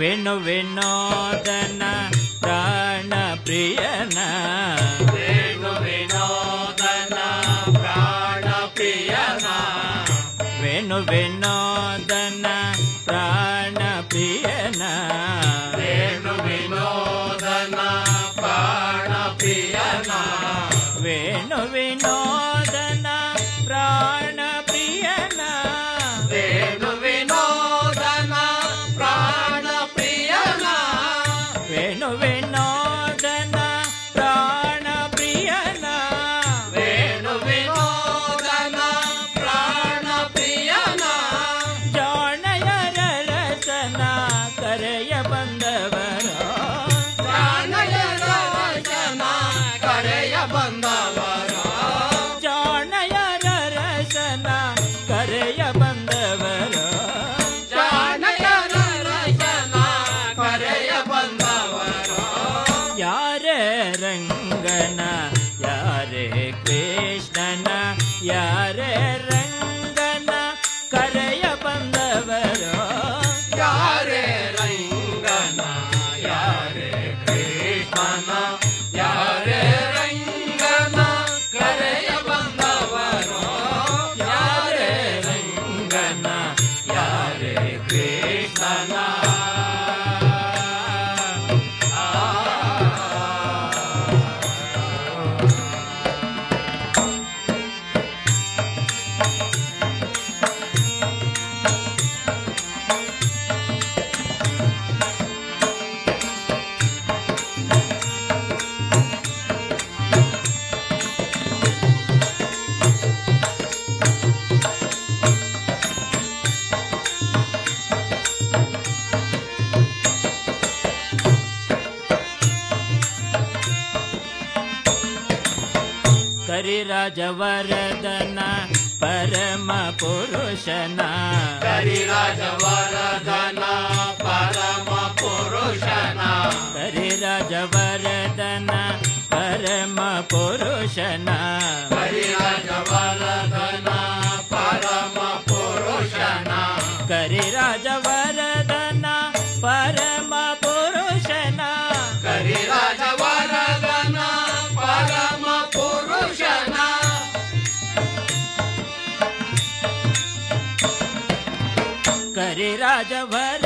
[SPEAKER 7] ವೇಣು ವಿನೋದನ ಪ್ರಾಣ ಪ್ರಿಯನ
[SPEAKER 4] ವೇಣು ವಿನೋದನ ಪ್ರಾಣ ಪ್ರಿಯನ
[SPEAKER 7] ವೇಣು ವಿನೋದನ ಪ್ರಾಣ ಪ್ರಿಯನ
[SPEAKER 4] ವೇಣು ವಿನೋದನ ಪ್ರಾಣ ಪ್ರಿಯನ
[SPEAKER 7] ವೇಣು ವಿನೋದನ ಪ್ರಾಣ ಪ್ರಿಯನ
[SPEAKER 4] ವೇಣು ವಿನೋದನ ಪ್ರಾಣ ಪ್ರಿಯನ
[SPEAKER 7] ವೇಣು ವಿನೋದನ ಪ್ರಾಣ ಪ್ರಿಯನ
[SPEAKER 4] ವೇಣು ವಿನೋದನ ಪ್ರಾಣ ಪ್ರಿಯನ
[SPEAKER 7] ಜಾಣಯರ ರಸನ ಕರೆಯ ಬಂದವರ
[SPEAKER 4] ಪ್ರಾಣಯರ ವಚನ ಕರೆಯ ಬಂದವರ
[SPEAKER 7] ಜಾಣಯರ ರಸನ ಕರೆಯ ಬಂದವರ
[SPEAKER 4] ಜಾನಕರ ರಚನ ಕರೆಯ ಬಂದವರ
[SPEAKER 7] ಯಾರೇ ರಂಗನ ಯಾರೇ ಕೃಷ್ಣನ ಯಾರೇ ರಂಗನ ಕರೆಯ ಬಂದವರ
[SPEAKER 4] ಯಾರೇ ರಂಗನ ಯಾರೇ ಕೃಷ್ಣನ ಯಾರೇ ರಂಗನ ಕರೆಯ ಬಂದವರು ಯಾರೇ ರಂಗನ ಯಾರೇ ಕೃಷ್ಣನ
[SPEAKER 7] ಕರಿರಾಜವರದನ ಪರಮ ಪುರುಷನ
[SPEAKER 4] ಕರಿರಾಜವರದನ ಪರಮ ಪುರುಷನ
[SPEAKER 7] ಕರಿರಾಜವರದನ ಪರಮ ಪುರುಷನ
[SPEAKER 4] ಕರಿರಾಜವರದನ ಪರಮ ಪುರುಷನ
[SPEAKER 7] ಕರಿರಾಜವರದನ ಪರಮ ಪುರುಷನ
[SPEAKER 4] ಕರಿರಾಜವರದನ ಪರಮ ಪುರುಷನ
[SPEAKER 7] ಕರಿರಾಜವರ